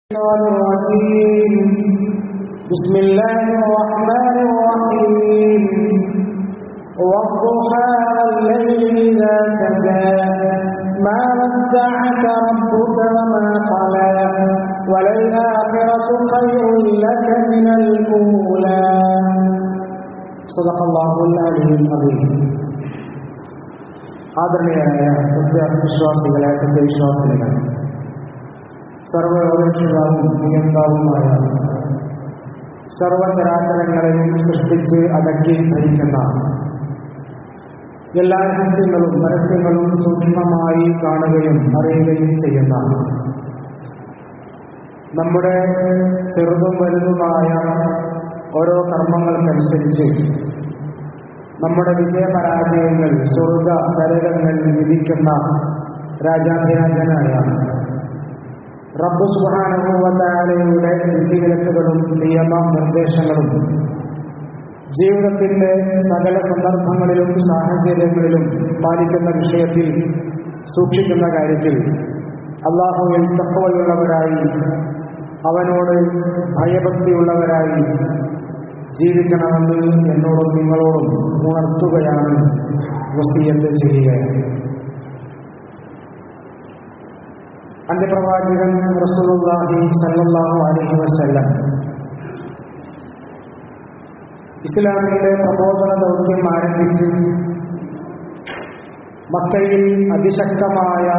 الشيطان الرجيم بسم الله الرحمن الرحيم والضحى والليل إذا سجى ما ودعك ربك وما قلى وللآخرة خير لك من الأولى صدق الله العلي العظيم ആദരണീയരായ സത്യവിശ്വാസികളെ സത്യവിശ്വാസികളെ സർവലോകരക്ഷിതാവും നിയന്താവുമായ സർവചരാചരങ്ങളെയും സൃഷ്ടിച്ച് അടക്കി ഭരിക്കുന്ന എല്ലാ രഹസ്യങ്ങളും പരസ്യങ്ങളും സൂക്ഷ്മമായി കാണുകയും അറിയുകയും ചെയ്യുന്ന നമ്മുടെ ചെറുതും വലുതുമായ ഓരോ കർമ്മങ്ങൾക്കനുസരിച്ച് നമ്മുടെ വിജയപരാജയങ്ങൾ സ്വർഗ നരകങ്ങൾ വിധിക്കുന്ന രാജാധിരാജനായ റബ്ബു സുബാനുഭവത്താലയുടെ വിധിവിലക്കുകളും നിയമ നിർദ്ദേശങ്ങളും ജീവിതത്തിന്റെ സകല സന്ദർഭങ്ങളിലും സാഹചര്യങ്ങളിലും പാലിക്കുന്ന വിഷയത്തിൽ സൂക്ഷിക്കുന്ന കാര്യത്തിൽ അള്ളാഹുവിൽ തക്കവയുള്ളവരായി അവനോട് ഭയഭക്തിയുള്ളവരായി ജീവിക്കണമെന്ന് എന്നോടും നിങ്ങളോടും ഉണർത്തുകയാണ് വസീയത്ത് ചെയ്യുകയാണ് അന്ത്യപ്രവാചകൻ റസൂലുള്ളാഹി സല്ലല്ലാഹു അലൈഹി വസല്ലം ഇസ്ലാമിന്റെ പ്രബോധന ദൗത്യം ആരംഭിച്ച് മക്കയിൽ അതിശക്തമായ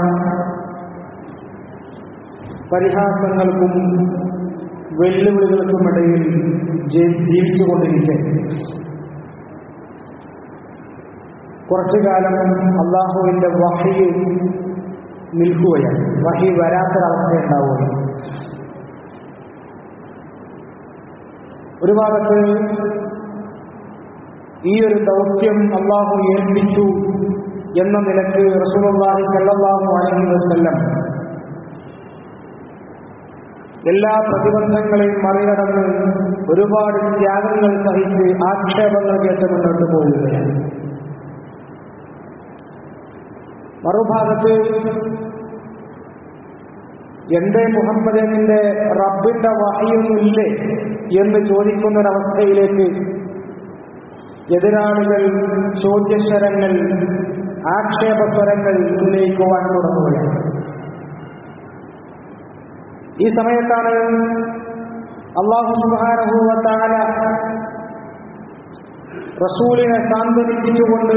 പരിഹാസങ്ങൾക്കും വെല്ലുവിളികൾക്കുമിടയിൽ ജീവിച്ചുകൊണ്ടിരിക്കെ കുറച്ചു കാലം അള്ളാഹുവിന്റെ വഹി നിൽക്കുകയാണ് വഹി വരാത്തൊരവസ്ഥ ഉണ്ടാവുകയാണ് ഒരു ഭാഗത്ത് ഈ ഒരു ദൗത്യം അള്ളാഹു ഏൽപ്പിച്ചു എന്ന നിലക്ക് റസൂലുള്ളാഹി സല്ലല്ലാഹു അലൈഹി വസല്ലം എല്ലാ പ്രതിബന്ധങ്ങളെയും മറികടന്ന് ഒരുപാട് ത്യാഗങ്ങൾ സഹിച്ച് ആക്ഷേപങ്ങൾ കേട്ട് മുന്നോട്ട് പോവുകയാണ് മറുഭാഗത്ത് എന്റെ മുഹമ്മദിന്റെ റബ്ബിന്റെ വഹയൊന്നുമില്ലേ എന്ന് ചോദിക്കുന്നൊരവസ്ഥയിലേക്ക് എതിരാളികൾ ചോദ്യസ്വരങ്ങൾ ആക്ഷേപസ്വരങ്ങൾ ഉന്നയിക്കുവാൻ തുടങ്ങുകയാണ് ഈ സമയത്താണ് അള്ളാഹു സുബാനഹൂവത്താല റസൂലിനെ സാന്ത്വനിപ്പിച്ചുകൊണ്ട്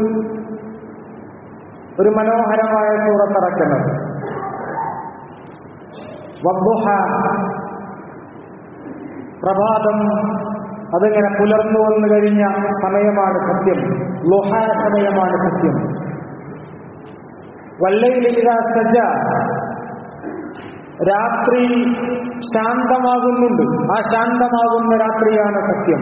ഒരു മനോഹരമായ സൂറത്തിറക്കുന്നത് വബുഹ പ്രഭാതം അതിങ്ങനെ പുലർന്നു വന്നു കഴിഞ്ഞ സമയമാണ് സത്യം ലുഹ സമയമാണ് സത്യം വല്ലയിലിത സജ രാത്രി ശാന്തമാകുന്നുണ്ട് ആ ശാന്തമാകുന്ന രാത്രിയാണ് സത്യം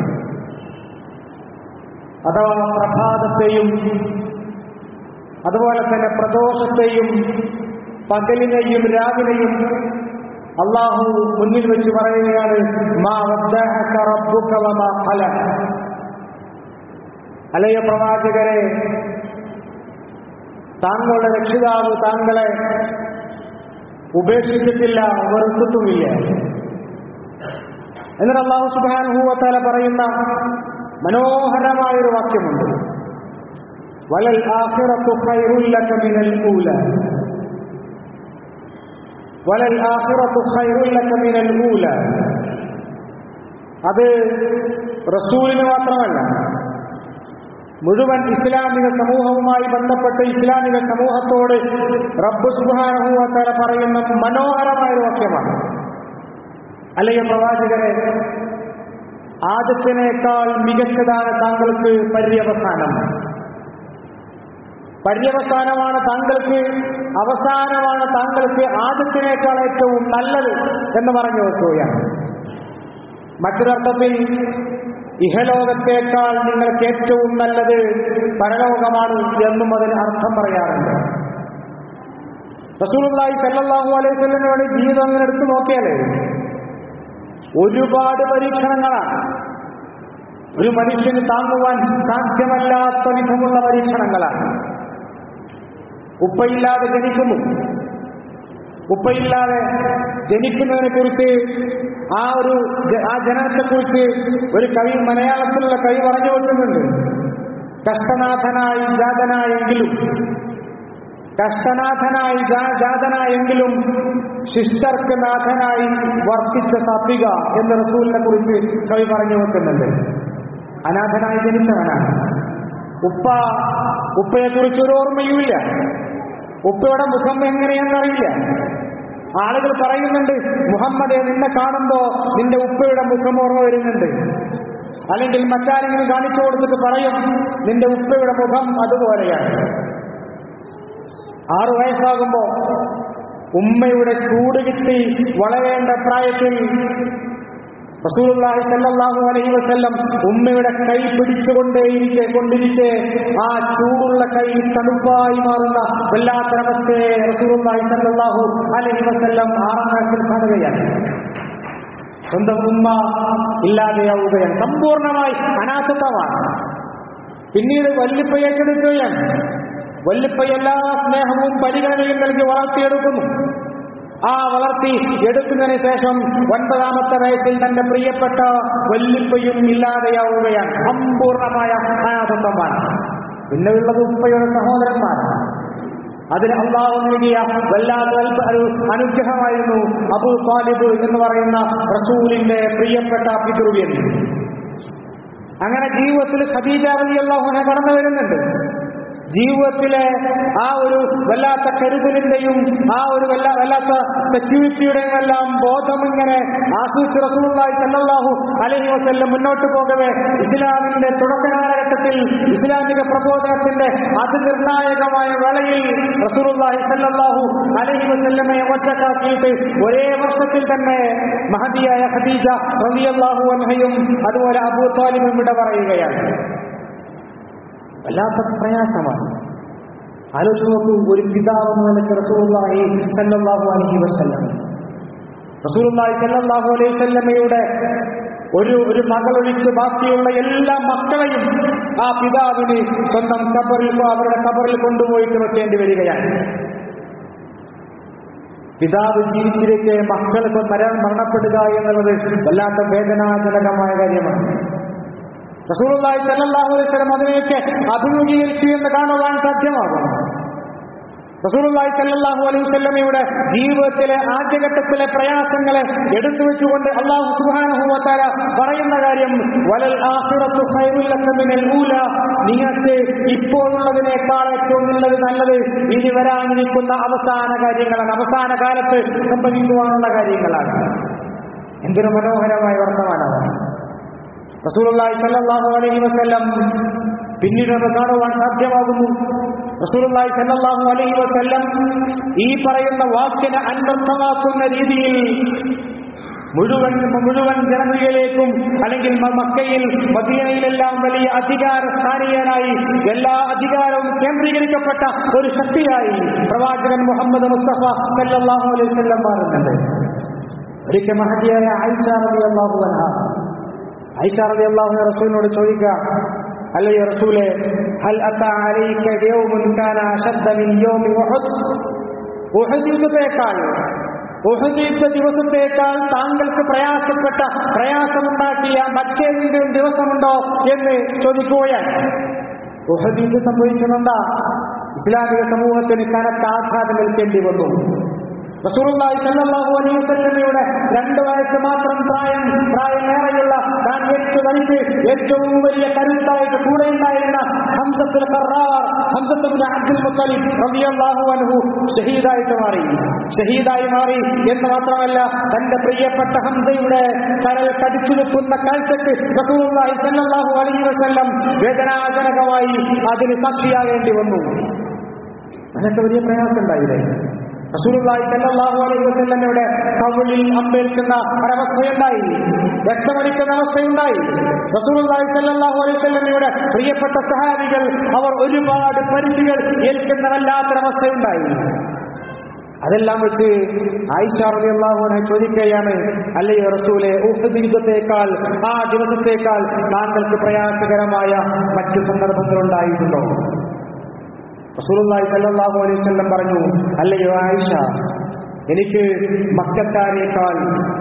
അഥവാ പ്രഭാതത്തെയും അതുപോലെ തന്നെ പ്രദോഷത്തെയും പകലിനെയും രാവിലെയും അള്ളാഹു മുന്നിൽ വെച്ച് പറയുകയാണ് മാ അലയ പ്രവാചകരെ താങ്കളുടെ രക്ഷിതാവ് താങ്കളെ ഉപേക്ഷിച്ചിട്ടില്ല വെറുത്തിട്ടുമില്ല എന്നിട്ട് അള്ളാഹു സുബാനുഭൂവത്താല പറയുന്ന മനോഹരമായൊരു വാക്യമുണ്ട് വലൽ ആഖിറത്തു ഖൈറുല്ലക മിനൽ ഊല വലൽ ആഖിറത്തു ഖൈറുല്ലക മിനൽ ഊല അത് റസൂലിന് മാത്രമല്ല മുഴുവൻ ഇസ്ലാമിക സമൂഹവുമായി ബന്ധപ്പെട്ട് ഇസ്ലാമിക സമൂഹത്തോട് റബ്ബ് സുബാനുഭവത്തല പറയുന്ന മനോഹരമായ ഒരു വാക്യമാണ് അല്ലയ പ്രവാചകരെ ആദ്യത്തിനേക്കാൾ മികച്ചതാണ് താങ്കൾക്ക് പര്യവസാനം പര്യവസാനമാണ് താങ്കൾക്ക് അവസാനമാണ് താങ്കൾക്ക് ആദ്യത്തിനേക്കാൾ ഏറ്റവും നല്ലത് എന്ന് പറഞ്ഞു വെക്കുകയാണ് മറ്റൊരർത്ഥത്തിൽ ഇഹലോകത്തേക്കാൾ നിങ്ങൾക്ക് ഏറ്റവും നല്ലത് പരലോകമാണ് എന്നും അതിന് അർത്ഥം പറയാറുണ്ട് റസൂലുള്ളാഹി സല്ലല്ലാഹു അലൈഹി വസല്ലമയുടെ ജീവിതം അങ്ങനെ എടുത്തു നോക്കിയാലേ ഒരുപാട് പരീക്ഷണങ്ങളാണ് ഒരു മനുഷ്യന് താങ്ങുവാൻ സാധ്യമല്ലാത്ത വിധമുള്ള പരീക്ഷണങ്ങളാണ് ഉപ്പയില്ലാതെ ജനിക്കുന്നു ഉപ്പയില്ലാതെ ജനിക്കുന്നതിനെ കുറിച്ച് ആ ഒരു ജ- ആ ജനനത്തെ കുറിച്ച് ഒരു കവി മലയാളത്തിലുള്ള കവി പറഞ്ഞു വെക്കുന്നുണ്ട് കഷ്ടനാഥനായി ജാതനായെങ്കിലും കഷ്ടനാഥനായി ജാ- ജാതനായെങ്കിലും ശിഷ്ടർക്ക് നാഥനായി വർത്തിച്ച സത്വിക എന്ന് റസൂലിനെ കുറിച്ച് കവി പറഞ്ഞു വെക്കുന്നുണ്ട് അനാഥനായി ജനിച്ചവനാണ് ഉപ്പ ഉപ്പയെ കുറിച്ച് ഒരു ഓർമ്മയുമില്ല ഉപ്പയുടെ മുഖം എങ്ങനെയെന്നറിയില്ല ആളുകൾ പറയുന്നുണ്ട് മുഹമ്മദെ നിന്നെ കാണുമ്പോ നിന്റെ ഉപ്പയുടെ മുഖം ഓർമ്മ വരുന്നുണ്ട് അല്ലെങ്കിൽ മറ്റാരെങ്കിലും കാണിച്ചു കൊടുത്തിട്ട് പറയും നിന്റെ ഉപ്പയുടെ മുഖം അതുപോലെയാണ് ആറു വയസ്സാകുമ്പോ ഉമ്മയുടെ ചൂട് കിട്ടി വളരേണ്ട പ്രായത്തിൽ റസൂലുള്ളാഹി സല്ലല്ലാഹു അലൈഹി വസല്ലം ഉമ്മയുടെ കൈ പിടിച്ചുകൊണ്ടേയിരിക്കെ കൊണ്ടിരിക്കെ ആ ചൂടുള്ള കൈ തണുപ്പായി മാറുന്ന വല്ലാത്തൊരവസ്ഥയെ റസൂലുള്ളാഹി സല്ലല്ലാഹു അലൈഹി വസല്ലം ആറാം ക്ലാസ്സിൽ കാണുകയാണ് സ്വന്തം ഉമ്മ ഇല്ലാതെയാവുകയാണ് സമ്പൂർണമായി അനാഥത്വമാണ് പിന്നീട് വല്ലിപ്പ ഏറ്റെടുക്കുകയാണ് വല്ലിപ്പ എല്ലാ സ്നേഹവും പരിഗണനയും നൽകി വളർത്തിയെടുക്കുന്നു ആ വളർത്തി എടുക്കുന്നതിന് ശേഷം ഒൻപതാമത്തെ വയസ്സിൽ തന്റെ പ്രിയപ്പെട്ട വല്ലിപ്പയും ഇല്ലാതെയാവുകയാണ് സമ്പൂർണമായ അനാഥത്വമാണ് പിന്നെ ഉള്ളത് ഉപ്പയുടെ സഹോദരന്മാരാണ് അതിന് അള്ളാഹു നൽകിയ വല്ലാത്ത അത്ഭ- ഒരു അനുഗ്രഹമായിരുന്നു അബു താലിബ് എന്ന് പറയുന്ന റസൂലിന്റെ പ്രിയപ്പെട്ട പിതൃവ്യൻ അങ്ങനെ ജീവിതത്തിൽ ഖദീജ റലി അള്ളാഹുനെ കടന്നു വരുന്നുണ്ട് ജീവിതത്തിലെ ആ ഒരു വല്ലാത്ത കരുതലിന്റെയും ആ ഒരു വല്ല വല്ലാത്ത സെക്യൂരിറ്റിയുടെയും എല്ലാം ബോധം ഇങ്ങനെ ആസൂച്ച് റസൂലുള്ളാഹി സല്ലല്ലാഹു അലൈഹി വസല്ലം മുന്നോട്ട് പോകവേ ഇസ്ലാമിന്റെ തുടക്ക കാലഘട്ടത്തിൽ ഇസ്ലാമിക പ്രബോധനത്തിന്റെ അതിനിർണായകമായ വേളയിൽ റസൂലുള്ളാഹി സല്ലല്ലാഹു അലൈഹി വസല്ലമയെ ഒറ്റക്കാക്കിയിട്ട് ഒരേ വർഷത്തിൽ തന്നെ മഹദിയായ ഖദീജ റളിയല്ലാഹു അൻഹയും അതുപോലെ അബൂ താലിബും ഇവിടെ പറയുകയാണ് വല്ലാത്ത പ്രയാസമാണ് ആലോചിച്ച് നോക്കൂ ഒരു പിതാവ് എന്ന നിലയ്ക്ക് റസൂലുള്ളാഹി സല്ലല്ലാഹു അലൈഹി വസല്ലം റസൂലുള്ളാഹി സല്ലല്ലാഹു അലൈഹി വസല്ലമയുടെ ഒരു ഒരു മകളൊഴിച്ച് ബാക്കിയുള്ള എല്ലാ മക്കളെയും ആ പിതാവിന് സ്വന്തം കബറിൽ അവരുടെ കബറിൽ കൊണ്ടുപോയിട്ട് വെക്കേണ്ടി വരികയാണ് പിതാവ് ജീവിച്ചിരിക്കെ മക്കൾക്ക് മരണം മരണപ്പെടുക എന്നുള്ളത് വല്ലാത്ത വേദനാജനകമായ കാര്യമാണ് റസൂലുള്ളാഹി സല്ലല്ലാഹു അലൈഹി വസല്ലം അതിനെയൊക്കെ അഭിമുഖീകരിച്ചു എന്ന് കാണുവാൻ സാധ്യമാകും റസൂലുള്ളാഹി സല്ലല്ലാഹു അലൈഹി വസല്ലമയുടെ ജീവിതത്തിലെ ആദ്യഘട്ടത്തിലെ പ്രയാസങ്ങളെ എടുത്തു വെച്ചുകൊണ്ട് അള്ളാഹു സുബ്ഹാനഹു വ തആല പറയുന്ന കാര്യം വലൽ ആഖിറത്തു ഖൈറുൽ ലക മിനൽ ഊല നിങ്ങൾക്ക് ഇപ്പോഴുള്ളതിനേക്കാൾ ഏറ്റവും നല്ലത് നല്ലത് ഇനി വരാനിരിക്കുന്ന അവസാന കാര്യങ്ങളാണ് അവസാന കാലത്ത് സംഭവിക്കുവാനുള്ള കാര്യങ്ങളാണ് എന്തൊരു മനോഹരമായ വർത്തമാനമാണ് റസൂലുള്ളാഹി സല്ലല്ലാഹു അലൈഹി വസല്ലം പിന്നീട് അത് കാണുവാൻ സാധ്യമാകുന്നു റസൂലുള്ളാഹി സല്ലല്ലാഹു അലൈഹി വസല്ലം ഈ പറയുന്ന വാക്കിനെ അന്വർത്ഥമാക്കുന്ന രീതിയിൽ മുഴുവൻ മുഴുവൻ ജനതയിലേക്കും അല്ലെങ്കിൽ മ- മക്കയിൽ മദീനയിലെല്ലാം വലിയ അധികാര സ്ഥാനീയനായി എല്ലാ അധികാരവും കേന്ദ്രീകരിക്കപ്പെട്ട ഒരു ശക്തിയായി പ്രവാചകൻ മുഹമ്മദ് മുസ്തഫ സല്ലല്ലാഹു അലൈഹി വസല്ലം മാറുന്നുണ്ട് ഒരിക്കൽ മഹതിയായ ആയിഷ റളിയല്ലാഹു അൻഹ ഐഷ റളിയല്ലാഹു റസൂലിനോട് ചോദിക്കുക അല്ലയോ റസൂലെ ഹൽ അതാ അലൈക യൗമുൻ കാന അശദ്ദ മിൻ യൗമി ഉഹദ് ഉഹദ് യുദ്ധത്തെക്കാൾ ഉഹദ് യുദ്ധ ദിവസത്തേക്കാൾ താങ്കൾക്ക് പ്രയാസപ്പെട്ട പ്രയാസമുണ്ടാക്കിയ മറ്റേതെങ്കിലും ദിവസമുണ്ടോ എന്ന് ചോദിക്കുകയാണ് ഉഹദ് യുദ്ധം സംഭവിച്ചതെന്താ ഇസ്ലാമിക സമൂഹത്തിന് കനത്ത ആഘാതം ഏൽക്കേണ്ടി വന്നു റസൂലുള്ളാഹി സ്വല്ലല്ലാഹു അലൈഹി വസല്ലമയുടെ രണ്ട് വയസ്സ് മാത്രം പ്രായം പ്രായമേറെയുള്ള താൻ ഏറ്റവും തനിക്ക് ഏറ്റവും വലിയ കരുത്തായിട്ട് കൂടെ ഉണ്ടായിരുന്ന ഹംസത്തുൽ ഖറാർ ഹംസത്തുൽ അബ്ദുൽ മുത്തലിബ് റളിയല്ലാഹു അൻഹു ഷഹീദായിട്ട് മാറി ഷഹീദായി മാറി എന്ന് മാത്രമല്ല തന്റെ പ്രിയപ്പെട്ട ഹംസയുടെ കരൽ കടിച്ചു നിൽക്കുന്ന കാഴ്ചക്ക് റസൂലുള്ളാഹി സ്വല്ലല്ലാഹു അലൈഹി വസല്ലം വേദനാജനകമായി അതിന് സാക്ഷിയാകേണ്ടി വന്നു അതിനൊക്കെ വലിയ പ്രയാസം ഉണ്ടായില്ലേ റസൂലുള്ളാഹി സല്ലല്ലാഹു അലൈഹി വസല്ലമയുടെ കവിളിൽ അമ്പേൽക്കുന്ന ഒരവസ്ഥയുണ്ടായി രക്തമടിക്കുന്ന അവസ്ഥയുണ്ടായി റസൂലുള്ളാഹി സല്ലല്ലാഹു അലൈഹി വസല്ലമയുടെ പ്രിയപ്പെട്ട സഹാബികൾ അവർ ഒരുപാട് പരിധികൾ ഏൽക്കുന്ന വല്ലാത്തൊരവസ്ഥയുണ്ടായി അതെല്ലാം വെച്ച് ആയിഷ റളിയല്ലാഹു അൻഹ ചോദിക്കുകയാണ് അല്ലയോ റസൂലെ ഉഹദ് യുദ്ധത്തേക്കാൾ ആ ദിവസത്തേക്കാൾ താങ്കൾക്ക് പ്രയാസകരമായ മറ്റു സന്ദർഭങ്ങൾ ഉണ്ടായിട്ടുണ്ടോ റസൂലുള്ളാഹി സല്ലല്ലാഹു അലൈഹി വസല്ലം പറഞ്ഞു അല്ലയോ ആയിഷ എനിക്ക് മക്കാരേക്കാൾ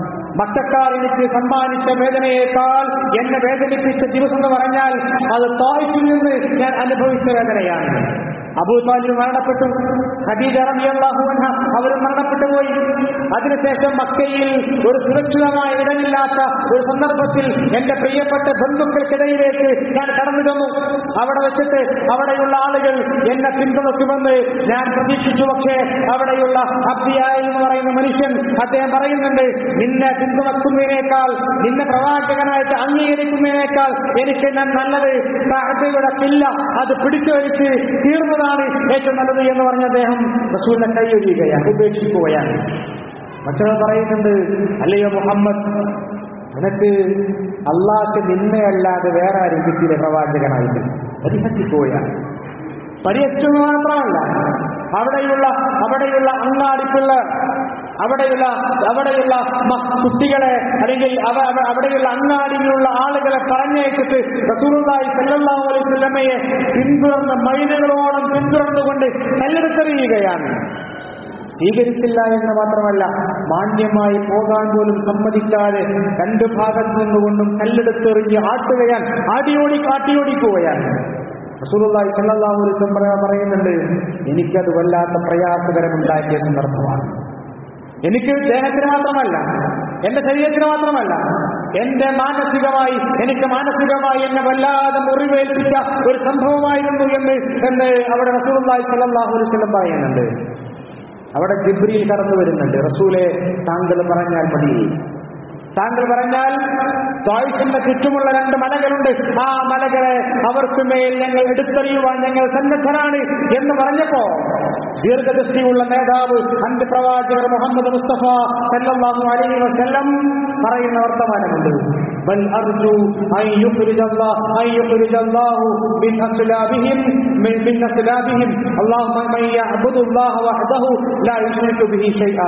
മക്കാർ എനിക്ക് സമ്മാനിച്ച വേദനയേക്കാൾ എന്നെ വേദനിപ്പിച്ച ദിവസം എന്ന് പറഞ്ഞാൽ അത് തായ്പിൽ നിന്ന് ഞാൻ അനുഭവിച്ച വേദനയാണ് അബൂ താലിബ് മരണപ്പെട്ടു ഖദീജ റളിയല്ലാഹു അൻഹ അവരും മരണപ്പെട്ടു പോയി അതിനുശേഷം മക്കയിൽ ഒരു സുരക്ഷിതമായ ഇടമില്ലാത്ത ഒരു സന്ദർഭത്തിൽ എന്റെ പ്രിയപ്പെട്ട ബന്ധുക്കൾക്കിടയിലേക്ക് ഞാൻ കടന്നു ചെന്നു അവിടെ വെച്ചിട്ട് അവിടെയുള്ള ആളുകൾ എന്നെ പിന്തുണക്കുമെന്ന് ഞാൻ പ്രതീക്ഷിച്ചു പക്ഷേ അവിടെയുള്ള അബ്ദിയായ എന്ന് പറയുന്ന മനുഷ്യൻ അദ്ദേഹം പറയുന്നുണ്ട് നിന്നെ പിന്തുണക്കുന്നതിനേക്കാൾ നിന്നെ പ്രവാചകനായിട്ട് അംഗീകരിക്കുന്നതിനേക്കാൾ എനിക്ക് ഞാൻ നല്ലത് കാഴ്ചയുടെ പില്ല അത് പിടിച്ചു വലിച്ച് തീർന്നതാണ് ഏറ്റവും നല്ലത് എന്ന് പറഞ്ഞ അദ്ദേഹം റസൂലിനെ കൈയൊഴിയുകയാണ് ഉപേക്ഷിക്കുകയാണ് മറ്റൊരാൾ പറയുന്നുണ്ട് അല്ലയോ മുഹമ്മദ് നിനക്ക് അള്ളാഹ് നിന്നെയല്ലാതെ വേറെ ആരും കിട്ടിയില്ല പ്രവാചകനായിട്ട് പരിഹസിക്കുകയാണ് പരിഹസിക്കുക മാത്രമല്ല അവിടെയുള്ള അവിടെയുള്ള അങ്ങാടിക്കുള്ള അവിടെയുള്ള അവിടെയുള്ള മ- കുട്ടികളെ അല്ലെങ്കിൽ അവ അവ- അവിടെയുള്ള അങ്ങാടിയിലുള്ള ആളുകളെ പറഞ്ഞയച്ചിട്ട് റസൂലുള്ളാഹി സല്ലല്ലാഹു അലൈഹി വസല്ലമയെ പിന്തുടർന്ന് മൈലുകളോളം പിന്തുടർന്നുകൊണ്ട് കല്ലെടുത്തെറിയുകയാണ് സ്വീകരിച്ചില്ല എന്ന് മാത്രമല്ല മാന്യമായി പോകാൻ പോലും സമ്മതിക്കാതെ രണ്ടു ഭാഗത്തു നിന്നുകൊണ്ടും കല്ലെടുത്തെറിഞ്ഞ് ആട്ടുകയാൻ ആടിയോടി കാട്ടിയോടിക്കുകയാണ് റസൂലുള്ളാഹി സല്ലല്ലാഹു അലൈഹി വസല്ലം പറ- പറയുന്നുണ്ട് എനിക്കത് വല്ലാത്ത പ്രയാസകരമുണ്ടാക്കിയ സന്ദർഭമാണ് എനിക്ക് ദേഹത്തിന് മാത്രമല്ല എന്റെ ശരീരത്തിന് മാത്രമല്ല എന്റെ മാനസികമായി എനിക്ക് മാനസികമായി എന്നെ വല്ലാതെ മുറിവേൽപ്പിച്ച ഒരു സംഭവമായിരുന്നു എന്ന് എന്ന് അവിടെ റസൂലുള്ളാഹി സ്വല്ലല്ലാഹു അലൈഹി വസല്ലം പറയുന്നുണ്ട് അവിടെ ജിബ്രിയിൽ കടന്നു വരുന്നുണ്ട് റസൂലെ താങ്കൾ പറഞ്ഞാൽ മതി താങ്കൾ പറഞ്ഞാൽ താഴ്ചന്റെ ചുറ്റുമുള്ള രണ്ട് മലകളുണ്ട് ആ മലകളെ അവർക്ക് മേൽ ഞങ്ങൾ എടുത്തെറിയുവാൻ ഞങ്ങൾ സന്നദ്ധരാണ് എന്ന് പറഞ്ഞപ്പോ ദീർഘദൃഷ്ടിയുള്ള നേതാവ് അന്ത്യ പ്രവാചകർ മുഹമ്മദ് മുസ്തഫ സല്ലല്ലാഹു അലൈഹി വസല്ലം പറയുന്ന വർത്തമാനമുണ്ട് ബൽ അർജു അൻ യുഖ്രിജ അല്ലാഹ് അൻ യുഖ്രിജ അല്ലാഹു മിൻ അസ്ലാബിഹിം മിൻ മിൻ അസ്ലാബിഹിം അല്ലാഹുമ്മ മൻ യഅബുദുല്ലാഹ വഹ്ദഹു ലാ യുശ്രികു ബിഹി ഷൈആ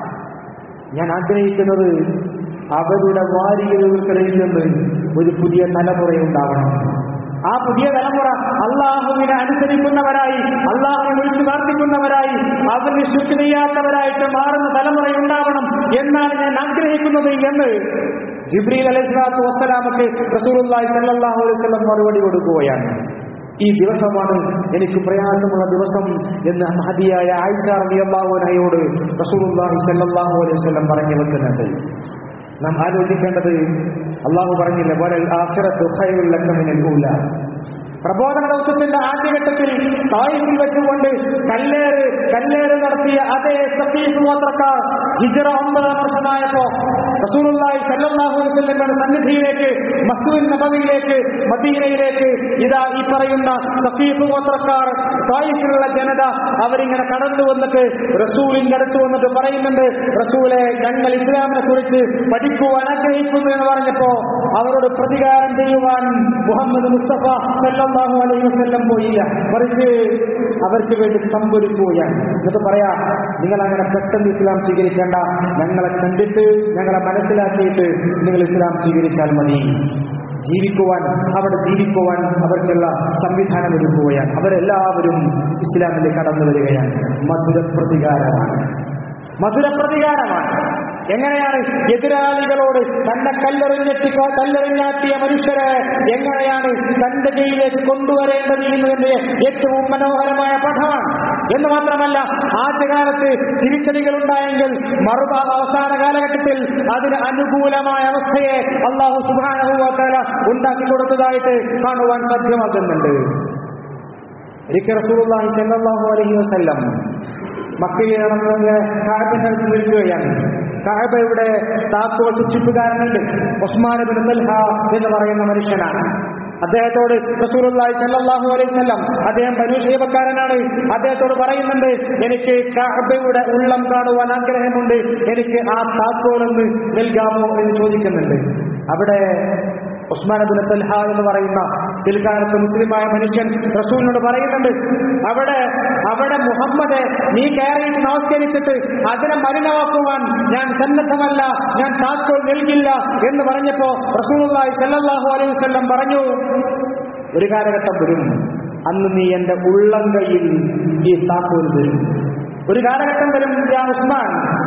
ഞാൻ ആഗ്രഹിക്കുന്നത് അവരുടെ വാരികകൾക്കിടയിൽ നിന്ന് ഒരു പുതിയ തലമുറയുണ്ടാവണം ആ പുതിയ തലമുറ അള്ളാഹുവിനെ അനുസരിക്കുന്നവരായി അള്ളാഹുവിനെ വിളിച്ചു പ്രാർത്ഥിക്കുന്നവരായി അവന് ശുദ്ധി ചെയ്യാത്തവരായിട്ട് മാറുന്ന തലമുറയുണ്ടാവണം എന്നാണ് ഞാൻ ആഗ്രഹിക്കുന്നത് എന്ന് ജിബ്രീൽ അലൈഹി സ്വലാത്തു വസ്സലാമക്ക് റസൂലുള്ളാഹി സ്വല്ലല്ലാഹു അലൈഹി വസല്ലം മറുപടി കൊടുക്കുകയാണ് ഈ ദിവസമാണ് എനിക്ക് പ്രയാസമുള്ള ദിവസം എന്ന് മഹതിയായ ആയിഷ റളിയല്ലാഹു അൻഹയോട് റസൂലുള്ളാഹി സ്വല്ലല്ലാഹു അലൈഹി വസല്ലം പറഞ്ഞു വെക്കുന്നുണ്ട് നാം ആലോചിക്കേണ്ടത് അള്ളാഹു പറഞ്ഞില്ല വലൽ ആഖിറത്തു ഖൈറുൽ ലക മിനൽ ഊല പ്രബോധന ദൗത്യത്തിന്റെ ആദ്യഘട്ടത്തിൽ തായിഫിൽ വെച്ചുകൊണ്ട് കല്ലേറ് കല്ലേറ് നടത്തിയ അതേ സഫീഫ് ഗോത്രക്കാർ ഹിജറ ഒമ്പതാം വർഷമായപ്പോ റസൂലുള്ളാഹി സല്ലല്ലാഹു അലൈഹി വസല്ലമയുടെ സന്നിധിയിലേക്ക് മസ്ജിദ് നബവിയിലേക്ക് മദീനയിലേക്ക് ഇതാ ഈ പറയുന്ന സഫീഫ് ഗോത്രക്കാർ തായിഫിലുള്ള ജനത അവരിങ്ങനെ കടന്നു വന്നിട്ട് റസൂലിന്റെ അടുത്ത് വന്നിട്ട് പറയുന്നുണ്ട് റസൂലെ ഞങ്ങൾ ഇസ്ലാമിനെ കുറിച്ച് പഠിക്കുവാൻ ആഗ്രഹിക്കുന്നു എന്ന് പറഞ്ഞപ്പോ അവരോട് പ്രതികാരം ചെയ്യുവാൻ മുഹമ്മദ് മുസ്തഫ സല്ലല്ലാഹു അലൈഹി വസല്ലം പോയില്ല മറിച്ച് അവർക്ക് വേണ്ടി സംഭരിക്കുകയാണ് എന്നിട്ട് പറയാ നിങ്ങൾ അങ്ങനെ പെട്ടെന്ന് ഇസ്ലാം സ്വീകരിക്കേണ്ട ഞങ്ങളെ കണ്ടിട്ട് ഞങ്ങളെ മനസ്സിലാക്കിയിട്ട് നിങ്ങൾ ഇസ്ലാം സ്വീകരിച്ചാൽ മതി ജീവിക്കുവാൻ അവിടെ ജീവിക്കുവാൻ അവർക്കുള്ള സംവിധാനം ഒരുക്കുകയാണ് അവരെല്ലാവരും ഇസ്ലാമിലേക്ക് കടന്നു വരികയാണ് മധുര പ്രതികാരമാണ് മധുര പ്രതികാരമാണ് എങ്ങനെയാണ് എതിരാളികളോട് തന്റെ കല്ലെറിഞ്ഞെത്തി കല്ലെറിഞ്ഞാട്ടിയ മനുഷ്യരെ എങ്ങനെയാണ് തന്റെ കയ്യിലേക്ക് കൊണ്ടുവരേണ്ടത് എന്നതിന്റെ ഏറ്റവും മനോഹരമായ പാഠമാണ് എന്ന് മാത്രമല്ല ആദ്യകാലത്ത് തിരിച്ചടികൾ ഉണ്ടായെങ്കിൽ മറു അവസാന കാലഘട്ടത്തിൽ അതിന് അനുകൂലമായ അവസ്ഥയെ അള്ളാഹു സുബാനഹുവാല ഉണ്ടാക്കി കൊടുത്തതായിട്ട് കാണുവാൻ സാധ്യമാകുന്നുണ്ട് ഒരിക്കൽ റസൂലുള്ളാഹി സ്വല്ലല്ലാഹു അലൈഹി വസല്ലം മക്കയിൽ നടന്നത് കാബിന്റെ അടുത്ത് നിൽക്കുകയാണ് കാബയുടെ താക്കോൽ സൂക്ഷിപ്പുകാരനുണ്ട് ഉസ്മാൻ ബിൻ തൽഹ എന്ന് പറയുന്ന മനുഷ്യനാണ് അദ്ദേഹത്തോട് റസൂലുള്ളാഹി സ്വല്ലല്ലാഹു അലൈഹി വസല്ലം അദ്ദേഹം ബനൂഷേബക്കാരനാണ് അദ്ദേഹത്തോട് പറയുന്നുണ്ട് എനിക്ക് കാബയുടെ ഉള്ളം കാണുവാൻ ആഗ്രഹമുണ്ട് എനിക്ക് ആ താക്കോലൊന്ന് നൽകാമോ എന്ന് ചോദിക്കുന്നുണ്ട് അവിടെ ഉസ്മാൻ അബുൽ തൽഹ എന്ന് പറയുന്ന പിൽക്കാലത്ത് മുസ്ലിമായ മനുഷ്യൻ റസൂലിനോട് പറയുന്നുണ്ട് അവിടെ അവിടെ മുഹമ്മദ് നീ കയറിയിട്ട് നമസ്കരിച്ചിട്ട് അതിനെ മലിനമാക്കുവാൻ ഞാൻ സന്നദ്ധമല്ല ഞാൻ താക്കോൽ നൽകില്ല എന്ന് പറഞ്ഞപ്പോ റസൂലുള്ളാഹി സല്ലല്ലാഹു അലൈഹി വസല്ലം പറഞ്ഞു ഒരു കാലഘട്ടം വരും അന്ന് നീ എന്റെ ഉള്ളം കയ്യിൽ ഈ താക്കോൽ വരും ഒരു കാലഘട്ടം വരും യാ ഉസ്മാൻ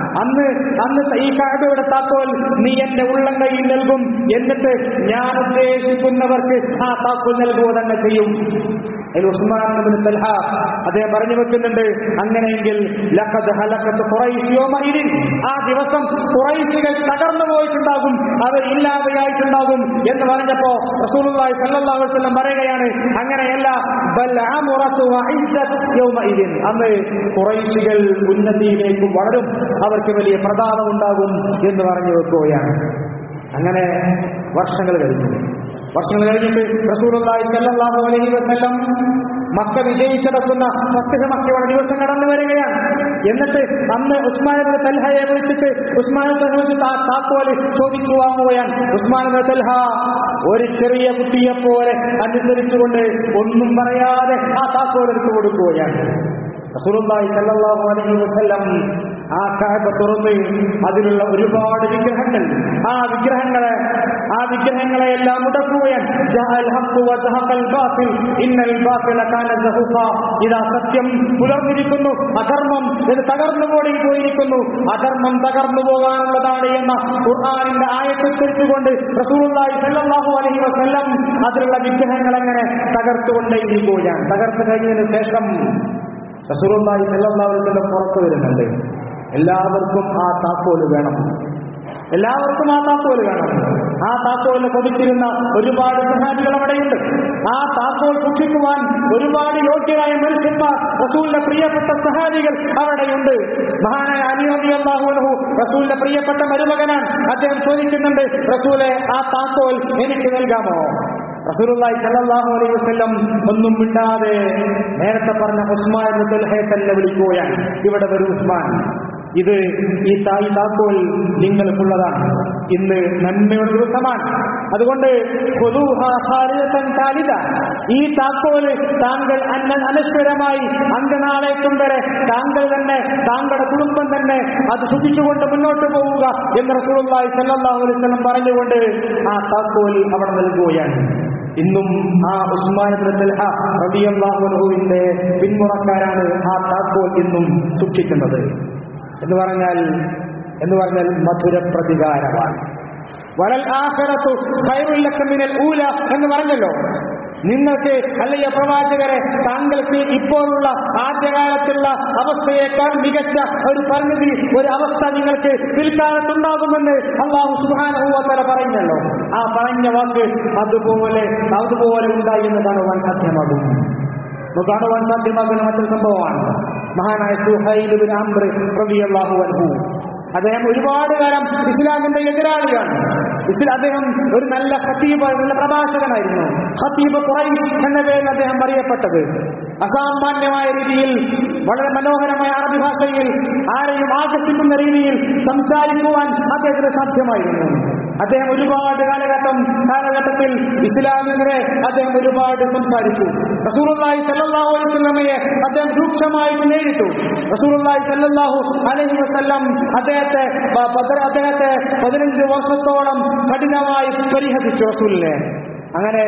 അന്ന് അന്ന് ഈ കാബയുടെ താക്കോൽ നീ എന്റെ ഉള്ളം കയ്യിൽ നൽകും എന്നിട്ട് ഞാൻ ഉദ്ദേശിക്കുന്നവർക്ക് ആ താക്കോൽ നൽകുക തന്നെ ചെയ്യും അതിൽ ഉസ്മാൻ ഇബ്നു തൽഹ അദ്ദേഹം പറഞ്ഞു വെക്കുന്നുണ്ട് അങ്ങനെയെങ്കിൽ ലഖദ് ഹലക്കത്ത് ഖുറൈശ് യൗമഇദിൻ ആ ദിവസം ഖുറൈശികൾ തകർന്നു പോയിട്ടുണ്ടാകും അവർ ഇല്ലാതെയായിട്ടുണ്ടാകും എന്ന് പറഞ്ഞപ്പോ റസൂലുള്ളാഹി സ്വല്ലല്ലാഹു അലൈഹി വസല്ലം പറയുകയാണ് അങ്ങനെയല്ല ബൽ അമുറത്തു വഇസ്സത്ത് യൗമഇദിൻ അന്ന് ഖുറൈശികൾ ഉന്നതിയിലേക്ക് വളരും അവർക്ക് വലിയ പ്രതാപമുണ്ടാകും എന്ന് പറഞ്ഞു വെക്കുകയാണ് അങ്ങനെ വർഷങ്ങൾ കഴിഞ്ഞു വർഷങ്ങൾ കഴിഞ്ഞിട്ട് റസൂലുള്ളാഹി സ്വല്ലല്ലാഹു അലൈഹി വസല്ലം മക്ക വിജയിച്ചടക്കുന്ന ഫത്തഹ് മക്കയുടെ ദിവസം കടന്നു വരികയാണ് എന്നിട്ട് അന്ന് ഉസ്മാൻ ഇബ്നു തൽഹയെ വിളിച്ചിട്ട് ഉസ്മാൻ ഇബ്നു വിളിച്ചിട്ട് ആ താക്കോല് ചോദിച്ചു വാങ്ങുകയാണ് ഉസ്മാൻ ഇബ്നു തൽഹ ഒരു ചെറിയ കുട്ടിയെ പോലെ അനുസരിച്ചുകൊണ്ട് ഒന്നും പറയാതെ ആ താക്കോൽ എടുത്തു കൊടുക്കുകയാണ് റസൂലുള്ളാഹി സല്ലല്ലാഹു അലൈഹി വസല്ലം ആ കഅബ തുറന്ന് അതിലുള്ള ഒരുപാട് വിഗ്രഹങ്ങൾ ആ വിഗ്രഹങ്ങളെ ആ വിഗ്രഹങ്ങളെ എല്ലാം മുടക്കുകയാണ് ജഅൽ ഹഖ് വ സഹഖൽ ബാത്തിൽ ഇന്നൽ ബാത്തില കാന സഹൂഖ ഇതാ സത്യം പുലർന്നിരിക്കുന്നു അധർമ്മം ഇത് തകർന്നു പോയി പോയിരിക്കുന്നു അധർമ്മം തകർന്നു പോകാനുള്ളതാണ് എന്ന ഖുർആനിന്റെ ആയത്തനുസരിച്ചുകൊണ്ട് റസൂലുള്ളാഹി സല്ലല്ലാഹു അലൈഹി വസല്ലം അതിലുള്ള വിഗ്രഹങ്ങൾ എങ്ങനെ തകർത്തുകൊണ്ടേയിരിക്കുകയാണ് തകർത്ത് കഴിഞ്ഞതിന് ശേഷം റസൂലുള്ളാഹി സല്ലല്ലാഹു അലൈഹി വസല്ലം പുറത്തു വരുന്നുണ്ട് എല്ലാവർക്കും ആ താക്കോല് വേണം എല്ലാവർക്കും ആ താക്കോല് വേണം ആ താക്കോല് കൊതിച്ചിരുന്ന ഒരുപാട് സഹാബികൾ അവിടെയുണ്ട് ആ താക്കോൽ സൂക്ഷിക്കുവാൻ ഒരുപാട് യോഗ്യരായ മനുഷ്യന്മാർ റസൂലിന്റെ പ്രിയപ്പെട്ട സഹാബികൾ അവിടെയുണ്ട് മഹാനായ അലിയോദി അള്ളാഹുനഹു റസൂലിന്റെ പ്രിയപ്പെട്ട മരുമകനാണ് അദ്ദേഹം ചോദിക്കുന്നുണ്ട് റസൂലെ ആ താക്കോൽ എനിക്ക് നൽകാമോ റസൂലുള്ളാഹി സല്ലല്ലാഹു അലൈഹി വസല്ലം ഒന്നും മിണ്ടാതെ നേരത്തെ പറഞ്ഞ ഉസ്മാൻ ഇബ്നു തൽഹയെ തന്നെ വിളിക്കുകയാണ് ഇവിടെ വരൂ ഉസ്മാൻ ഇത് ഈ തായ് താക്കോൽ നിങ്ങൾക്കുള്ളതാണ് ഇന്ന് നന്മയുടെ ദിവസമാണ് അതുകൊണ്ട് ഖുദൂഹാ ഖാലിദത്തൻ ഖാലിദ. ഈ താക്കോല് താങ്കൾ അന്ന അനശ്വരമായി അന്ത്യനാളേക്കും വരെ താങ്കൾ തന്നെ താങ്കളുടെ കുടുംബം തന്നെ അത് സൂക്ഷിച്ചുകൊണ്ട് മുന്നോട്ട് പോവുക എന്ന് റസൂലുള്ളാഹി സല്ലല്ലാഹു അലൈഹി വസല്ലം പറഞ്ഞുകൊണ്ട് ആ താക്കോൽ അവിടെ നൽകുകയാണ് ഇന്നും ആ ഉസ്മാൻ ഇബ്നു തൽഹ റളിയല്ലാഹു അൻഹുവിന്റെ പിന്മുറക്കാരാണ് ആ താക്കോൽ ഇന്നും സൂക്ഷിക്കുന്നത് എന്ന് പറഞ്ഞാൽ എന്ന് പറഞ്ഞാൽ മധുര പ്രതികാരമാണ് വലൽ ആഖിറത്തു ഖൈറുൽ ലക മിനൽ ഊല എന്ന് പറഞ്ഞല്ലോ നിങ്ങൾക്ക് അല്ലയ്യ പ്രവാചകരെ താങ്കൾക്ക് ഇപ്പോഴുള്ള ആദ്യകാലത്തുള്ള അവസ്ഥയേക്കാൾ മികച്ച ഒരു പരിമിതി ഒരു അവസ്ഥ നിങ്ങൾക്ക് പിൽക്കാലത്തുണ്ടാകുമെന്ന് അള്ളാഹു സുബാനുഭവത്തല പറഞ്ഞല്ലോ ആ പറഞ്ഞ വാക്ക് അതുപോലെ അതുപോലെ ഉണ്ടായി എന്ന് കാണുവാൻ സാധ്യമാകും നമുക്ക് കാണുവാൻ സാധ്യമാകുന്ന മറ്റൊരു സംഭവമാണ് മഹാനായ സുഹൈൽ ബിൻ അംർ റളിയല്ലാഹു അൻഹു അദ്ദേഹം ഒരുപാട് കാലം ഇസ്ലാമിന്റെ എതിരാളിയാണ് ഇസ്ലാം അദ്ദേഹം ഒരു നല്ല ഖത്തീബ് നല്ല പ്രഭാഷകനായിരുന്നു ഖത്തീബ് ഖുറൈശ് എന്ന പേരിൽ അദ്ദേഹം അറിയപ്പെട്ടത് അസാമാന്യമായ രീതിയിൽ വളരെ മനോഹരമായ അറബി ഭാഷയിൽ ആരെയും ആകർഷിക്കുന്ന രീതിയിൽ സംസാരിക്കുവാൻ അദ്ദേഹത്തിന് സാധ്യമായിരുന്നു അദ്ദേഹം ഒരുപാട് കാലഘട്ടം കാലഘട്ടത്തിൽ ഇസ്ലാമിനെതിരെ അദ്ദേഹം ഒരുപാട് സംസാരിച്ചു റസൂലുള്ളാഹി സല്ലല്ലാഹു അലൈഹി വസല്ലമയെ അദ്ദേഹം രൂക്ഷമായി നേരിട്ടു റസൂലുള്ളാഹി സല്ലല്ലാഹു അലൈഹി വസല്ലം അദ്ദേഹത്തെ ബ- ബദർ അദ്ദേഹത്തെ പതിനഞ്ച് വർഷത്തോളം കഠിനമായി പരിഹസിച്ചു റസൂലിനെ അങ്ങനെ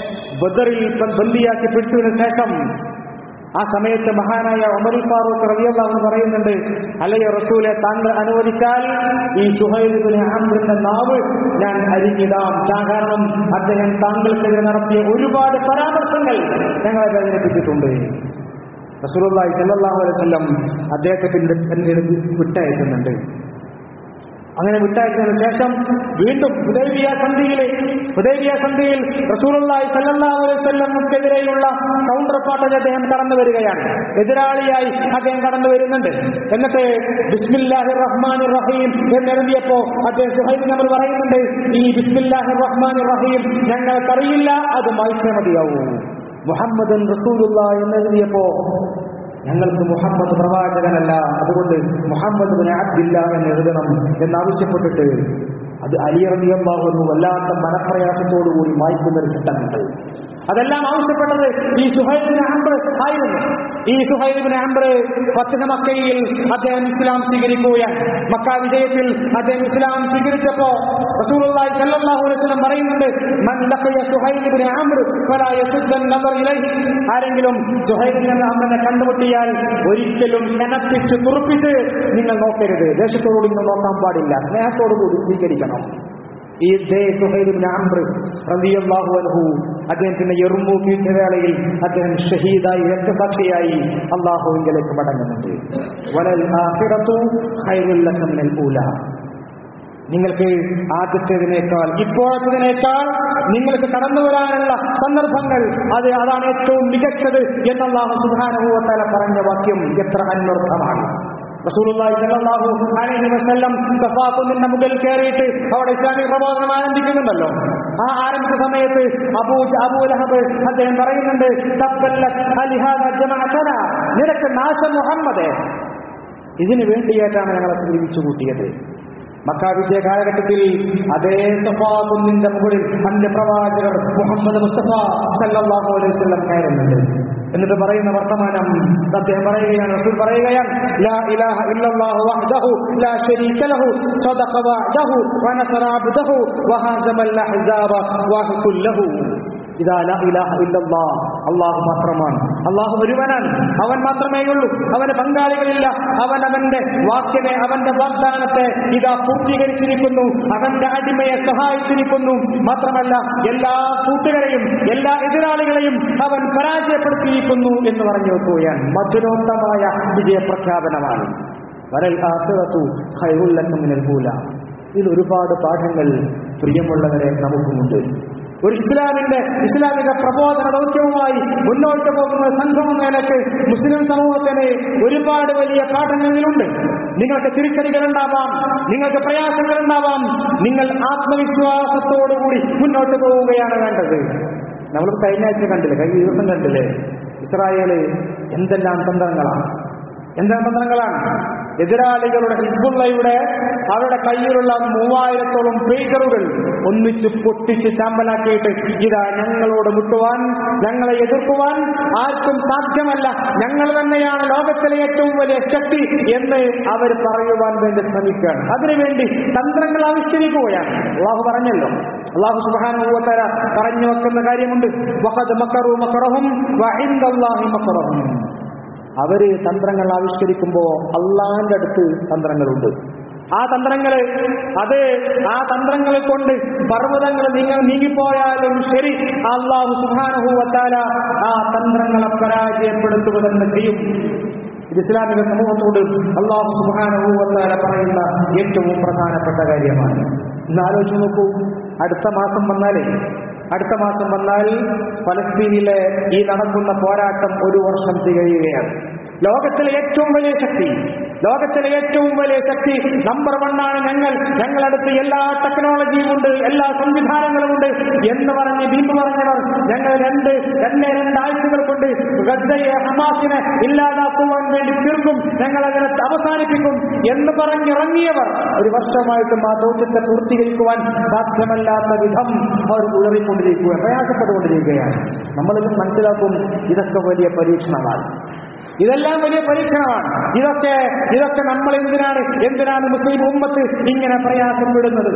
ബദറിൽ ബന്ദിയാക്കി പിടിച്ചതിന് ശേഷം ആ സമയത്ത് മഹാനായ ഉമർ ഫാറൂഖ് റളിയല്ലാഹു പറയുന്നുണ്ട് അല്ലയോ റസൂലെ താങ്കൾ അനുവദിച്ചാൽ ഈ സുഹൈലിബിന് ആമ്രിന്റെ നാവ് ഞാൻ അരിഞ്ഞിടാം കാ- കാരണം അദ്ദേഹം താങ്കൾക്കെതിരെ നടത്തിയ ഒരുപാട് പരാമർശങ്ങൾ ഞങ്ങളെ വേദനിപ്പിച്ചിട്ടുണ്ട് റസൂലുള്ളാഹി സല്ലല്ലാഹു അലൈഹി വസല്ലം അദ്ദേഹത്തെ പിന്നെ പിന്നീട് വിട്ടയക്കുന്നുണ്ട് അങ്ങനെ വിട്ടയച്ചതിന് ശേഷം വീണ്ടും ഹുദൈബിയ സന്ധിയിലെ ഹുദൈബിയ സന്ധിയിൽ റസൂലുള്ളാഹി സല്ലല്ലാഹു അലൈഹി വസല്ലമക്കെതിരെയുള്ള കൗണ്ടർ പാർട്ടിൽ അദ്ദേഹം കടന്നു വരികയാണ് എതിരാളിയായി അദ്ദേഹം കടന്നു വരുന്നുണ്ട് എന്നിട്ട് ബിസ്മില്ലാഹി റഹ്മാൻ റഹീം എന്നെഴുതിയപ്പോ അദ്ദേഹം സുഹൈബ് നമ്മൾ പറയുന്നുണ്ട് ഈ ബിസ്മില്ലാഹി റഹ്മാൻ റഹീം ഞങ്ങൾക്കറിയില്ല അത് വായിച്ചേ മതിയാവൂ മുഹമ്മദൻ റസൂലുള്ള എന്നെഴുതിയപ്പോ ഞങ്ങൾക്ക് മുഹമ്മദ് പ്രവാചകനല്ല അതുകൊണ്ട് മുഹമ്മദ് ബിൻ അബ്ദില്ല എന്ന് എഴുതണം എന്നാവശ്യപ്പെട്ടിട്ട് അത് അലിയറിയാഹുന്നു വല്ലാത്ത മനപ്രയാസത്തോടുകൂടി വായിക്കുന്ന ഒരു ഘട്ടമുണ്ട് അതെല്ലാം ആവശ്യപ്പെട്ടത് ഈ സുഹൈബിന് അംബർ ആയിരുന്നു ഈ സുഹൈബിന് അംബർ പത്തിന് മക്കയിൽ അദ്ദേഹം ഇസ്ലാം സ്വീകരിക്കുകയാണ് മക്ക വിജയത്തിൽ അദ്ദേഹം ഇസ്ലാം സ്വീകരിച്ചപ്പോ റസൂലുള്ളാഹി സ്വല്ലല്ലാഹു അലൈഹി വസല്ലം പറയുന്നുണ്ട് മൻ ലഖിയ സുഹൈബിന് അംബർ ഫലാ യസുദ്ദൻ നദർ ഇലൈഹി ആരെങ്കിലും സുഹൈബിന് അംബറിനെ കണ്ടുമുട്ടിയാൽ ഒരിക്കലും കനപ്പിച്ച് തുറപ്പിച്ച് നിങ്ങൾ നോക്കരുത് ദേശത്തോട് നിങ്ങൾ നോക്കാൻ പാടില്ല സ്നേഹത്തോടു കൂടി സ്വീകരിക്കണം ഈ ദേ സുഹൈലിബ്നു അംർ റളിയല്ലാഹു അൻഹു അദ്ദേഹത്തിന്റെ എറുമ്പൂക്ക് യുദ്ധവേളയിൽ അദ്ദേഹം ഷഹീദായി രക്തസാക്ഷിയായി അള്ളാഹുവിങ്കലേക്ക് മടങ്ങുന്നുണ്ട് വലൽ ആഖിറത്തു ഖൈറുൽ ലക മിനൽ ഊല നിങ്ങൾക്ക് ആദ്യത്തേതിനേക്കാൾ ഇപ്പോഴത്തതിനേക്കാൾ നിങ്ങൾക്ക് കടന്നു വരാനുള്ള സന്ദർഭങ്ങൾ അത് അതാണ് ഏറ്റവും മികച്ചത് എന്നല്ലാഹു സുധാനുഭവത്താല പറഞ്ഞ വാക്യം എത്ര അന്വർത്ഥമാണ് റസൂലുള്ളാഹി സ്വല്ലല്ലാഹു അലൈഹി വസല്ലം സഫാ കുന്നിന്റെ മുകളിൽ കയറിയിട്ട് അവിടെ ഇസ്ലാമിക പ്രബോധനം ആരംഭിക്കുന്നുണ്ടല്ലോ ആ ആരംഭിച്ച സമയത്ത് അബൂ അബൂ ലഹബ് അദ്ദേഹം പറയുന്നുണ്ട് തബ്ബല്ലക് അലിഹാദ ജമഅതന നിനക്ക് നാശം മുഹമ്മദേ ഇതിനു വേണ്ടിയായിട്ടാണ് ഞങ്ങളെ ജീവിച്ചു കൂട്ടിയത് മക്ക വിജയ കാലഘട്ടത്തിൽ അതേ സഫാ കുന്നിന്റെ മുകളിൽ അന്ത്യപ്രവാചകർ മുഹമ്മദ് മുസ്തഫ സല്ലല്ലാഹു അലൈഹി വസല്ലം കയറുന്നുണ്ട് എന്നിട്ട് പറയുന്ന വർത്തമാനം അദ്ദേഹം പറയുകയാണ് റസൂൽ പറയുകയാണ് ലാ ഇലാഹ ഇല്ലല്ലാഹു വഹ്ദഹു ലാ ശരീക ലഹു സദഖ വഅദഹു വനസറ അബ്ദഹു വഹസമൽ അഹ്സാബ വഹകുൽ ലഹു ഇതാ ലാ ഇലാഹ ഇല്ലല്ലാ അള്ളാഹു മാത്രമാണ് അള്ളാഹു ഒരുവനാണ് അവൻ മാത്രമേ ഉള്ളൂ അവന് പങ്കാളികളില്ല അവൻ അവന്റെ വാക്കിനെ അവന്റെ വാഗ്ദാനത്തെ ഇതാ പൂർത്തീകരിച്ചിരിക്കുന്നു അവന്റെ അടിമയെ സഹായിച്ചിരിക്കുന്നു മാത്രമല്ല എല്ലാ കൂട്ടുകാരെയും എല്ലാ എതിരാളികളെയും അവൻ പരാജയപ്പെടുത്തിയിരിക്കുന്നു എന്ന് പറഞ്ഞു വെക്കുകയാണ് മധുരോത്തമായ വിജയപ്രഖ്യാപനമാണ് വരൽ ആസിറത്തു ഖൈറുല്ലക്കും മിനൽ ഊല ഇതിൽ ഒരുപാട് പാഠങ്ങൾ പ്രിയമുള്ളവരെ നമുക്കുമുണ്ട് ഒരു ഇസ്ലാമിന്റെ ഇസ്ലാമിക പ്രബോധന ദൗത്യവുമായി മുന്നോട്ട് പോകുന്ന സംഘം എന്ന നിലയ്ക്ക് മുസ്ലിം സമൂഹത്തിന് ഒരുപാട് വലിയ പാഠങ്ങളിലുണ്ട് നിങ്ങൾക്ക് തിരിച്ചടികൾ ഉണ്ടാവാം നിങ്ങൾക്ക് പ്രയാസങ്ങൾ ഉണ്ടാവാം നിങ്ങൾ ആത്മവിശ്വാസത്തോടുകൂടി മുന്നോട്ട് പോവുകയാണ് വേണ്ടത് നമ്മൾ കഴിഞ്ഞ ആഴ്ച കണ്ടില്ലേ കഴിഞ്ഞ ദിവസം കണ്ടില്ലേ ഇസ്രായേല് എന്തെല്ലാം തന്ത്രങ്ങളാണ് എന്തെല്ലാം തന്ത്രങ്ങളാണ് എതിരാളികളുടെ ഹിസ്ബുള്ളയുടെ അവരുടെ കയ്യിലുള്ള മൂവായിരത്തോളം പേജറുകൾ ഒന്നിച്ച് പൊട്ടിച്ച് ചാമ്പലാക്കിയിട്ട് ഇതാ ഞങ്ങളോട് മുട്ടുവാൻ ഞങ്ങളെ എതിർക്കുവാൻ ആർക്കും സാധ്യമല്ല ഞങ്ങൾ തന്നെയാണ് ലോകത്തിലെ ഏറ്റവും വലിയ ശക്തി എന്ന് അവർ പറയുവാൻ വേണ്ടി ശ്രമിക്കുകയാണ് അതിനുവേണ്ടി തന്ത്രങ്ങൾ ആവിഷ്കരിക്കുകയാണ് അള്ളാഹു പറഞ്ഞല്ലോ അള്ളാഹു സുബാനുഭവത്തര പറഞ്ഞു വെക്കുന്ന കാര്യമുണ്ട് വഹദ് മക്കറു മക്കറഹും വഇൻദല്ലാഹി മക്കറഹും അവര് തന്ത്രങ്ങൾ ആവിഷ്കരിക്കുമ്പോ അള്ളാന്റെ അടുത്ത് തന്ത്രങ്ങളുണ്ട് ആ തന്ത്രങ്ങള് അത് ആ തന്ത്രങ്ങൾ കൊണ്ട് പർവ്വതങ്ങൾ നിങ്ങൾ നീങ്ങിപ്പോയാലും ശരി അള്ളാഹു സുഖാനുഭവത്താല ആ തന്ത്രങ്ങളെ പരാജയപ്പെടുത്തുക തന്നെ ചെയ്യും ഇത് ഇസ്ലാമിക സമൂഹത്തോട് അള്ളാഹു സുഖാനുഭവത്താല പറയുന്ന ഏറ്റവും പ്രധാനപ്പെട്ട കാര്യമാണ് ഇന്ന് ആലോചിച്ച് നോക്കൂ അടുത്ത മാസം വന്നാലേ അടുത്ത മാസം വന്നാൽ ഫലസ്തീനിലെ ഈ നടക്കുന്ന പോരാട്ടം ഒരു വർഷം തികയുകയാണ് ലോകത്തിലെ ഏറ്റവും വലിയ ശക്തി ലോകത്തിലെ ഏറ്റവും വലിയ ശക്തി നമ്പർ വണ്ണാണ് ഞങ്ങൾ ഞങ്ങളടുത്ത് എല്ലാ ടെക്നോളജിയും ഉണ്ട് എല്ലാ സംവിധാനങ്ങളും ഉണ്ട് എന്ന് പറഞ്ഞ് വീമ്പ് പറഞ്ഞവർ ഞങ്ങൾ രണ്ട് രണ്ടേ രണ്ടാഴ്ചകൾ കൊണ്ട് ഗദ്ദയെ ഹമാസിനെ ഇല്ലാതാക്കുവാൻ വേണ്ടി തീർക്കും ഞങ്ങൾ അതിനെ അവസാനിപ്പിക്കും എന്ന് പറഞ്ഞിറങ്ങിയവർ ഒരു വർഷമായിട്ടും ആ ദൗത്യത്തെ പൂർത്തീകരിക്കുവാൻ സാധ്യമല്ലാത്ത വിധം അവർ ഉളറിക്കൊണ്ടിരിക്കുകയാണ് പ്രയാസപ്പെട്ടുകൊണ്ടിരിക്കുകയാണ് നമ്മളിത് മനസ്സിലാക്കും ഇതൊക്കെ വലിയ പരീക്ഷണമാണ് ഇതെല്ലാം വലിയ പരീക്ഷണമാണ് ഇതൊക്കെ ഇതൊക്കെ നമ്മൾ എന്തിനാണ് എന്തിനാണ് മുസ്ലിം ഉമ്മത്ത് ഇങ്ങനെ പ്രയാസപ്പെടുന്നത്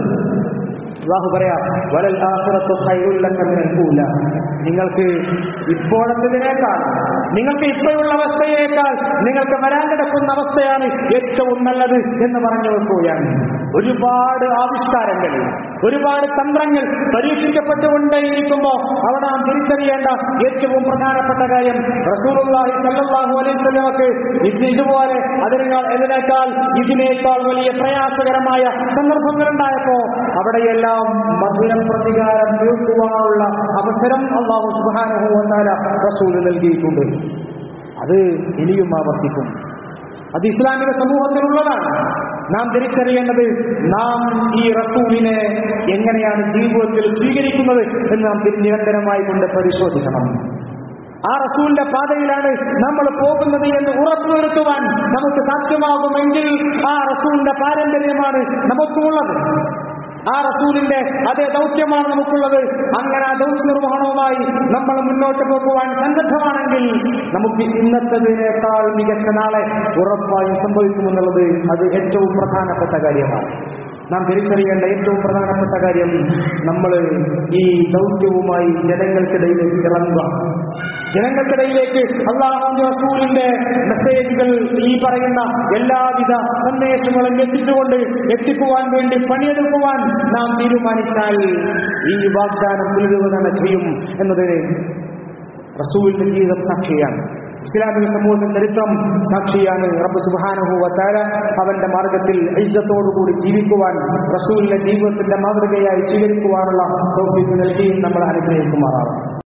അള്ളാഹു പറയാം വലൽ ആഖിറത്തു ഖൈറുൽ ലക മിനൽ ഊല നിങ്ങൾക്ക് ഇപ്പോഴത്തതിനേക്കാൾ നിങ്ങൾക്ക് ഇപ്പോഴുള്ള അവസ്ഥയേക്കാൾ നിങ്ങൾക്ക് വരാൻ കിടക്കുന്ന അവസ്ഥയാണ് ഏറ്റവും നല്ലത് എന്ന് പറഞ്ഞു വെക്കുകയാണ് ഒരുപാട് ആവിഷ്കാരങ്ങൾ ഒരുപാട് തന്ത്രങ്ങൾ പരീക്ഷിക്കപ്പെട്ടുകൊണ്ടേയിരിക്കുമ്പോ അവിടെ നാം തിരിച്ചറിയേണ്ട ഏറ്റവും പ്രധാനപ്പെട്ട കാര്യം റസൂലുള്ളാഹി സല്ലല്ലാഹു അലൈഹി വസല്ലമക്ക് ഇത് ഇതുപോലെ അതിനേക്കാൾ ഇതിനേക്കാൾ ഇതിനേക്കാൾ വലിയ പ്രയാസകരമായ സന്ദർഭങ്ങൾ ഉണ്ടായപ്പോ അവിടെയെല്ലാം മധുരം പ്രതികാരം തീർക്കുവാനുള്ള അവസരം അള്ളാഹു സുബ്ഹാനഹു വതആല റസൂൽ നൽകിയിട്ടുണ്ട് അത് ഇനിയും ആവർത്തിക്കും അത് ഇസ്ലാമിക സമൂഹത്തിലുള്ളതാണ് നാം തിരിച്ചറിയേണ്ടത് നാം ഈ റസൂലിനെ എങ്ങനെയാണ് ജീവിതത്തിൽ സ്വീകരിക്കുന്നത് എന്ന് നാം നിരന്തരമായി കൊണ്ട് പരിശോധിക്കണം ആ റസൂലിന്റെ പാതയിലാണ് നമ്മൾ പോകുന്നത് എന്ന് ഉറപ്പുവരുത്തുവാൻ നമുക്ക് സാധ്യമാകുമെങ്കിൽ ആ റസൂലിന്റെ പാരമ്പര്യമാണ് നമുക്കുള്ളത് ആ റസൂലിന്റെ അതേ ദൗത്യമാണ് നമുക്കുള്ളത് അങ്ങനെ ആ ദൗത്യ നിർവഹണവുമായി നമ്മൾ മുന്നോട്ട് പോകുവാൻ സന്നദ്ധമാണെങ്കിൽ നമുക്ക് ഇന്നത്തതിനേക്കാൾ മികച്ച നാളെ ഉറപ്പായും സംഭവിക്കുമെന്നുള്ളത് അത് ഏറ്റവും പ്രധാനപ്പെട്ട കാര്യമാണ് നാം തിരിച്ചറിയേണ്ട ഏറ്റവും പ്രധാനപ്പെട്ട കാര്യം നമ്മൾ ഈ ദൗത്യവുമായി ജനങ്ങൾക്കിടയിലേക്ക് ഇറങ്ങുക ജനങ്ങൾക്കിടയിലേക്ക് അള്ളാഹുന്റെ റസൂലിന്റെ മെസ്സേജുകൾ ഈ പറയുന്ന എല്ലാവിധ സന്ദേശങ്ങളും എത്തിച്ചുകൊണ്ട് എത്തിക്കുവാൻ വേണ്ടി പണിയെടുക്കുവാൻ നാം തീരുമാനിച്ചാൽ ഈ വാഗ്ദാനം പുലരുക തന്നെ ചെയ്യും എന്നതിന് റസൂലിന്റെ ജീവിതം സാക്ഷിയാണ് ഇസ്ലാമിക സമൂഹത്തിന്റെ ചരിത്രം സാക്ഷിയാണ് റബ്ബ് സുബാനുഭൂവത്താര അവന്റെ മാർഗത്തിൽ ഐജത്തോടുകൂടി ജീവിക്കുവാൻ റസൂലിന്റെ ജീവിതത്തിന്റെ മാതൃകയായി സ്വീകരിക്കുവാനുള്ള തോഫിക്ക് നൽകി നമ്മൾ അനുഗ്രഹിക്കുമാറാണ്